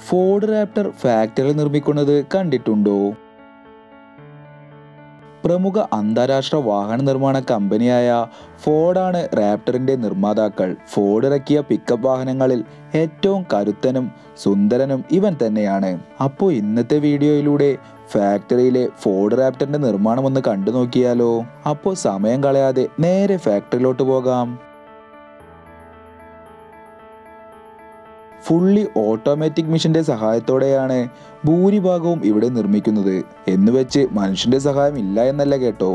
Ford Raptor ഫാക്ടറികൾ നിർമ്മിക്കുന്നത് കണ്ടിട്ടുണ്ടോ പ്രമുഖ അന്താരാഷ്ട്ര വാഹന നിർമ്മാണ കമ്പനിയായ ഫോർഡാണ് റാപ്റ്ററിന്റെ നിർമ്മാതാക്കൾ ഫോർഡ് ഇറക്കിയ പിക്കപ്പ് വാഹനങ്ങളിൽ ഏറ്റവും കരുത്തനും സുന്ദരനും ഇവൻ തന്നെയാണ് അപ്പോൾ ഇന്നത്തെ വീഡിയോയിലൂടെ ഫാക്ടറിയിലെ ഫോർഡ് റാപ്റ്ററിന്റെ നിർമ്മാണം ഒന്ന് കണ്ടു നോക്കിയാലോ അപ്പോൾ സമയം കളയാതെ നേരെ ഫാക്ടറിയിലോട്ട് പോകാം ഫുള്ളി ഓട്ടോമാറ്റിക് മിഷന്റെ സഹായത്തോടെയാണ് ഭൂരിഭാഗവും ഇവിടെ നിർമ്മിക്കുന്നത് എന്ന് വെച്ച് മനുഷ്യന്റെ സഹായം ഇല്ല എന്നല്ല കേട്ടോ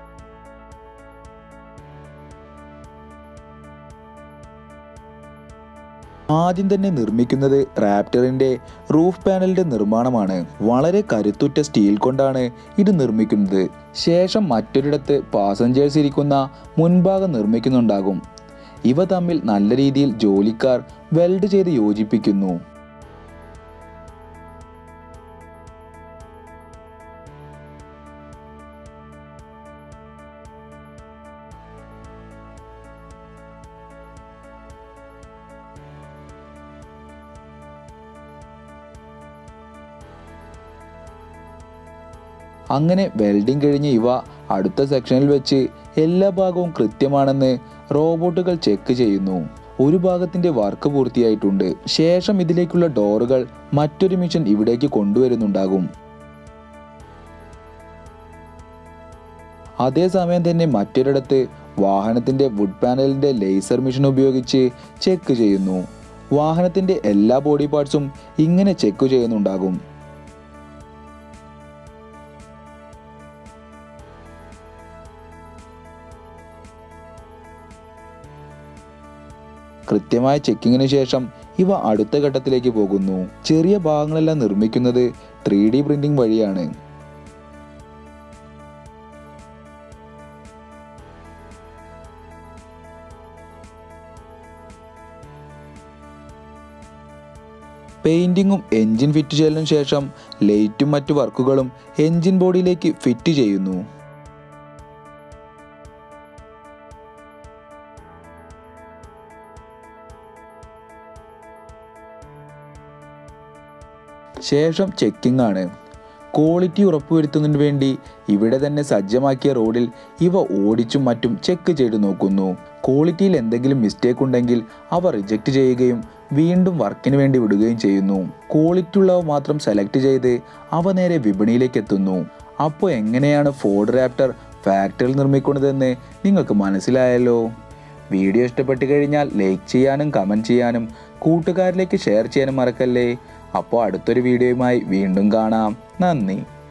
ആദ്യം തന്നെ നിർമ്മിക്കുന്നത് റാപ്റ്ററിന്റെ റൂഫ് പാനലിന്റെ നിർമ്മാണമാണ് വളരെ കരുത്തുറ്റ സ്റ്റീൽ കൊണ്ടാണ് ഇത് നിർമ്മിക്കുന്നത് ശേഷം മറ്റൊരിടത്ത് പാസഞ്ചേഴ്സ് ഇരിക്കുന്ന മുൻഭാഗം നിർമ്മിക്കുന്നുണ്ടാകും ഇവ തമ്മിൽ നല്ല രീതിയിൽ ജോലിക്കാർ വെൽഡ് ചെയ്ത് യോജിപ്പിക്കുന്നു അങ്ങനെ വെൽഡിംഗ് കഴിഞ്ഞ് ഇവ അടുത്ത സെക്ഷനിൽ വെച്ച് എല്ലാ ഭാഗവും കൃത്യമാണെന്ന് റോബോട്ടുകൾ ചെക്ക് ചെയ്യുന്നു ഒരു ഭാഗത്തിന്റെ വർക്ക് പൂർത്തിയായിട്ടുണ്ട് ശേഷം ഇതിലേക്കുള്ള ഡോറുകൾ മറ്റൊരു മിഷൻ ഇവിടേക്ക് കൊണ്ടുവരുന്നുണ്ടാകും അതേസമയം തന്നെ മറ്റൊരിടത്ത് വാഹനത്തിന്റെ വുഡ് പാനലിന്റെ ലേസർ മിഷൻ ഉപയോഗിച്ച് ചെക്ക് ചെയ്യുന്നു വാഹനത്തിന്റെ എല്ലാ ബോഡി പാർട്സും ഇങ്ങനെ ചെക്ക് ചെയ്യുന്നുണ്ടാകും കൃത്യമായ ചെക്കിങ്ങിന് ശേഷം ഇവ അടുത്ത ഘട്ടത്തിലേക്ക് പോകുന്നു ചെറിയ ഭാഗങ്ങളെല്ലാം നിർമ്മിക്കുന്നത് ത്രീ ഡി പ്രിന്റിംഗ് വഴിയാണ് പെയിന്റിങ്ങും എൻജിൻ ഫിറ്റ് ചെയ്യലിനും ശേഷം ലൈറ്റും മറ്റു വർക്കുകളും എൻജിൻ ബോഡിയിലേക്ക് ഫിറ്റ് ചെയ്യുന്നു ശേഷം ചെക്കിംഗ് ആണ് ക്വാളിറ്റി ഉറപ്പുവരുത്തുന്നതിന് വേണ്ടി ഇവിടെ തന്നെ സജ്ജമാക്കിയ റോഡിൽ ഇവ ഓടിച്ചും മറ്റും ചെക്ക് ചെയ്ത് നോക്കുന്നു ക്വാളിറ്റിയിൽ എന്തെങ്കിലും മിസ്റ്റേക്ക് ഉണ്ടെങ്കിൽ അവ റിജക്റ്റ് ചെയ്യുകയും വീണ്ടും വർക്കിന് വേണ്ടി വിടുകയും ചെയ്യുന്നു ക്വാളിറ്റി ഉള്ളവ മാത്രം സെലക്ട് ചെയ്ത് അവ നേരെ വിപണിയിലേക്ക് എത്തുന്നു അപ്പോൾ എങ്ങനെയാണ് ഫോർഡ് റാപ്റ്റർ ഫാക്ടറിയിൽ നിർമ്മിക്കുന്നതെന്ന് നിങ്ങൾക്ക് മനസ്സിലായല്ലോ വീഡിയോ ഇഷ്ടപ്പെട്ട് കഴിഞ്ഞാൽ ലൈക്ക് ചെയ്യാനും കമൻറ്റ് ചെയ്യാനും കൂട്ടുകാരിലേക്ക് ഷെയർ ചെയ്യാനും മറക്കല്ലേ അപ്പോൾ അടുത്തൊരു വീഡിയോയുമായി വീണ്ടും കാണാം നന്ദി